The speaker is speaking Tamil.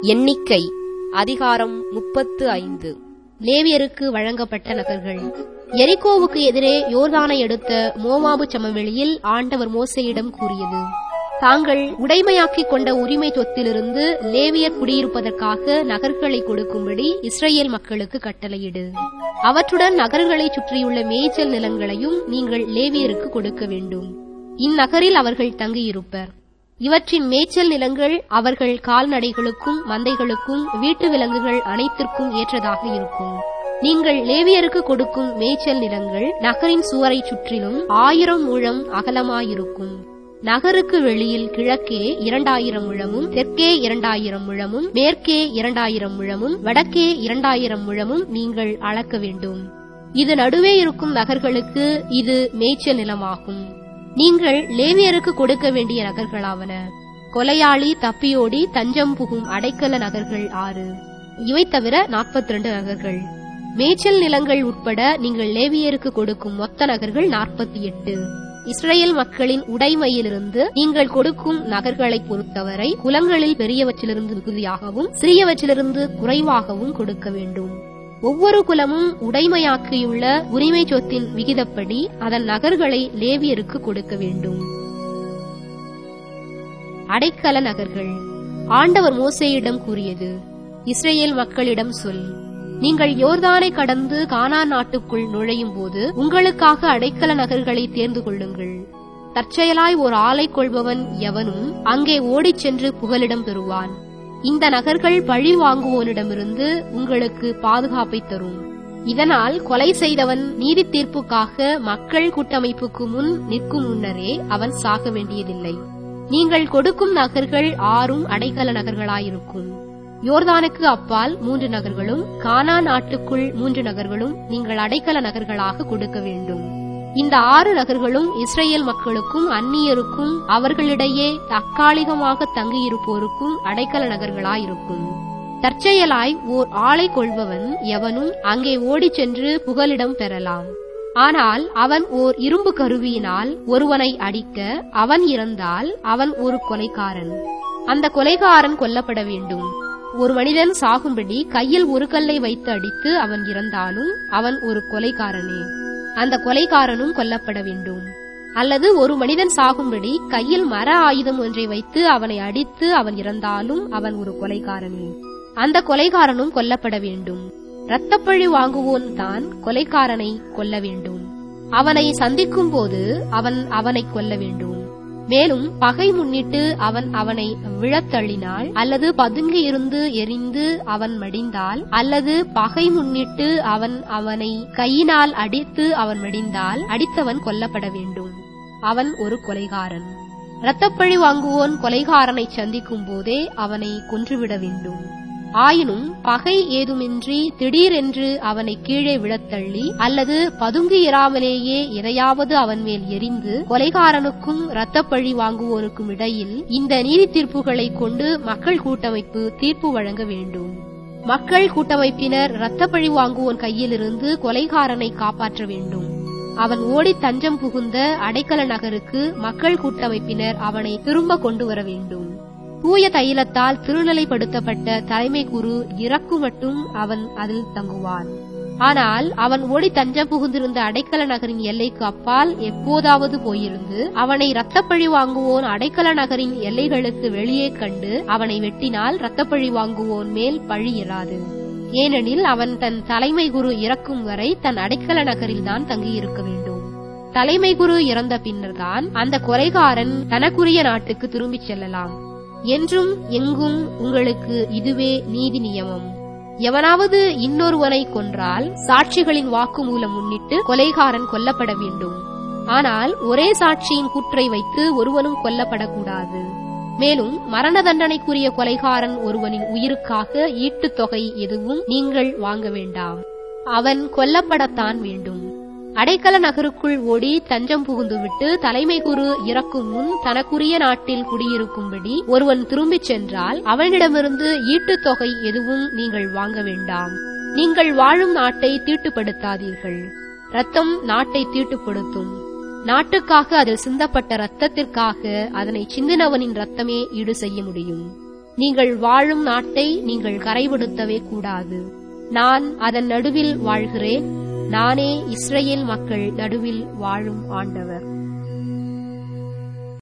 எண்ணிக்கை அதிகாரம் முப்பத்து ஐந்து லேவியருக்கு வழங்கப்பட்ட நகர்கள் எரிகோவுக்கு எதிரே யோர்தானை எடுத்த மோவாபு சமவெளியில் ஆண்டவர் மோசையிடம் கூறியது தாங்கள் உடைமையாக்கிக் கொண்ட உரிமை சொத்திலிருந்து லேவியர் குடியிருப்பதற்காக நகர்களை கொடுக்கும்படி இஸ்ரேல் மக்களுக்கு கட்டளையிடு அவற்றுடன் நகர்களைச் சுற்றியுள்ள மேய்ச்சல் நிலங்களையும் நீங்கள் லேவியருக்கு கொடுக்க வேண்டும் இந்நகரில் அவர்கள் தங்கியிருப்பர் இவற்றின் மேய்ச்சல் நிலங்கள் அவர்கள் கால்நடைகளுக்கும் மந்தைகளுக்கும் வீட்டு விலங்குகள் அனைத்திற்கும் ஏற்றதாக இருக்கும் நீங்கள் லேவியருக்கு கொடுக்கும் மேய்ச்சல் நிலங்கள் நகரின் சுவரைச் சுற்றிலும் ஆயிரம் முழம் அகலமாயிருக்கும் நகருக்கு வெளியில் கிழக்கே இரண்டாயிரம் முழமும் தெற்கே இரண்டாயிரம் முழமும் மேற்கே இரண்டாயிரம் முழமும் வடக்கே இரண்டாயிரம் முழமும் நீங்கள் அளக்க வேண்டும் இது நடுவே இருக்கும் நகர்களுக்கு இது மேய்ச்சல் நிலமாகும் நீங்கள் லேவியருக்கு கொடுக்க வேண்டிய நகர்களாவன கொலையாளி தப்பியோடி தஞ்சம் புகும் அடைக்கல நகர்கள் ஆறு இவை தவிர நாற்பத்தி ரெண்டு நகர்கள் மேய்ச்சல் நிலங்கள் உட்பட நீங்கள் லேவியருக்கு கொடுக்கும் மொத்த நகர்கள் நாற்பத்தி எட்டு இஸ்ரேல் மக்களின் உடைமையிலிருந்து நீங்கள் கொடுக்கும் நகர்களை பொறுத்தவரை குலங்களில் பெரியவற்றிலிருந்து மிகுதியாகவும் சிறியவற்றிலிருந்து குறைவாகவும் கொடுக்க வேண்டும் ஒவ்வொரு குலமும் உடைமையாக்கியுள்ள உரிமை சொத்தின் விகிதப்படி அதன் நகர்களை லேவியருக்கு கொடுக்க வேண்டும் அடைக்கல நகர்கள் ஆண்டவர் மோசேயிடம் கூறியது இஸ்ரேல் மக்களிடம் சொல் நீங்கள் யோர்தானை கடந்து கானா நாட்டுக்குள் நுழையும் போது உங்களுக்காக அடைக்கல நகர்களை தேர்ந்து கொள்ளுங்கள் தற்செயலாய் ஒரு ஆலை கொள்பவன் எவனும் அங்கே ஓடிச் சென்று புகலிடம் பெறுவான் இந்த நகர்கள் பழி வாங்குவோனிடமிருந்து உங்களுக்கு பாதுகாப்பை தரும் இதனால் கொலை செய்தவன் நீதி தீர்ப்புக்காக மக்கள் கூட்டமைப்புக்கு முன் நிற்கும் முன்னரே அவன் சாக வேண்டியதில்லை நீங்கள் கொடுக்கும் நகர்கள் ஆறும் அடைக்கல நகர்களாயிருக்கும் யோர்தானுக்கு அப்பால் மூன்று நகர்களும் கானா நாட்டுக்குள் மூன்று நகர்களும் நீங்கள் அடைக்கல நகர்களாக கொடுக்க வேண்டும் இந்த ஆறு நகர்களும் இஸ்ரேல் மக்களுக்கும் அந்நியருக்கும் அவர்களிடையே தற்காலிகமாக தங்கியிருப்போருக்கும் அடைக்கல நகர்களாயிருக்கும் தற்செயலாய் ஓர் ஆளை கொள்பவன் எவனும் அங்கே ஓடிச் சென்று புகலிடம் பெறலாம் ஆனால் அவன் ஓர் இரும்பு கருவியினால் ஒருவனை அடிக்க அவன் இறந்தால் அவன் ஒரு கொலைக்காரன் அந்த கொலைகாரன் கொல்லப்பட வேண்டும் ஒரு மனிதன் சாகும்படி கையில் ஒரு கல்லை வைத்து அடித்து அவன் இறந்தாலும் அவன் ஒரு கொலைகாரனே அந்த கொலைகாரனும் கொல்லப்பட வேண்டும் அல்லது ஒரு மனிதன் சாகும்படி கையில் மர ஆயுதம் ஒன்றை வைத்து அவனை அடித்து அவன் இறந்தாலும் அவன் ஒரு கொலைகாரனே அந்த கொலைகாரனும் கொல்லப்பட வேண்டும் இரத்தப்பழி வாங்குவோன் தான் கொலைக்காரனை கொல்ல வேண்டும் அவனை சந்திக்கும் போது அவன் அவனை கொல்ல வேண்டும் மேலும் பகை முன்னிட்டு அவன் அவனை விழத்தள்ளினால் அல்லது பதுங்கி இருந்து எரிந்து அவன் மடிந்தால் அல்லது பகை முன்னிட்டு அவன் அவனை கையினால் அடித்து அவன் மடிந்தால் அடித்தவன் கொல்லப்பட வேண்டும் அவன் ஒரு கொலைகாரன் இரத்தப்பழி வாங்குவோன் கொலைகாரனை சந்திக்கும் போதே அவனை கொன்றுவிட வேண்டும் ஆயினும் பகை ஏதுமின்றி திடீரென்று அவனை கீழே விழத்தள்ளி அல்லது பதுங்கி இராமலேயே எதையாவது அவன் மேல் எரிந்து கொலைகாரனுக்கும் இரத்தப்பழி வாங்குவோனுக்கும் இடையில் இந்த நீதி தீர்ப்புகளை கொண்டு மக்கள் கூட்டமைப்பு தீர்ப்பு வழங்க வேண்டும் மக்கள் கூட்டமைப்பினர் இரத்தப்பழி வாங்குவோன் கையிலிருந்து கொலைகாரனை காப்பாற்ற வேண்டும் அவன் ஓடி தஞ்சம் புகுந்த அடைக்கல நகருக்கு மக்கள் கூட்டமைப்பினர் அவனை திரும்ப கொண்டு வர வேண்டும் தூய தைலத்தால் திருநிலைப்படுத்தப்பட்ட தலைமை குரு இறக்கு மட்டும் அவன் அதில் தங்குவான் ஆனால் அவன் ஓடி தஞ்சம் புகுந்திருந்த அடைக்கல நகரின் எல்லைக்கு அப்பால் எப்போதாவது போயிருந்து அவனை ரத்தப்பழி வாங்குவோன் அடைக்கல நகரின் எல்லைகளுக்கு வெளியே கண்டு அவனை வெட்டினால் ரத்தப்பழி வாங்குவோன் மேல் பழி இராது ஏனெனில் அவன் தன் தலைமை குரு இறக்கும் வரை தன் அடைக்கல நகரில் தான் தங்கியிருக்க வேண்டும் தலைமை குரு இறந்த பின்னர்தான் அந்த கொலைகாரன் தனக்குரிய நாட்டுக்கு திரும்பிச் செல்லலாம் என்றும் எங்கும் உங்களுக்கு இதுவே நீதி நியமம் எவனாவது இன்னொருவனை கொன்றால் சாட்சிகளின் வாக்குமூலம் முன்னிட்டு கொலைகாரன் கொல்லப்பட வேண்டும் ஆனால் ஒரே சாட்சியின் குற்றை வைத்து ஒருவனும் கொல்லப்படக்கூடாது மேலும் மரண தண்டனைக்குரிய கொலைகாரன் ஒருவனின் உயிருக்காக ஈட்டுத் தொகை எதுவும் நீங்கள் வாங்க வேண்டாம் அவன் கொல்லப்படத்தான் வேண்டும் அடைக்கல நகருக்குள் ஓடி தஞ்சம் புகுந்துவிட்டு தலைமை குரு இறக்கும் முன் தனக்குரிய நாட்டில் குடியிருக்கும்படி ஒருவன் திரும்பிச் சென்றால் அவனிடமிருந்து ஈட்டுத் தொகை எதுவும் நீங்கள் வாங்க வேண்டாம் நீங்கள் வாழும் நாட்டை தீட்டுப்படுத்தாதீர்கள் ரத்தம் நாட்டை தீட்டுப்படுத்தும் நாட்டுக்காக அதில் சிந்தப்பட்ட ரத்தத்திற்காக அதனை சிந்தினவனின் ரத்தமே ஈடு செய்ய முடியும் நீங்கள் வாழும் நாட்டை நீங்கள் கரைபடுத்தவே கூடாது நான் அதன் நடுவில் வாழ்கிறேன் நானே இஸ்ரேல் மக்கள் நடுவில் வாழும் ஆண்டவர்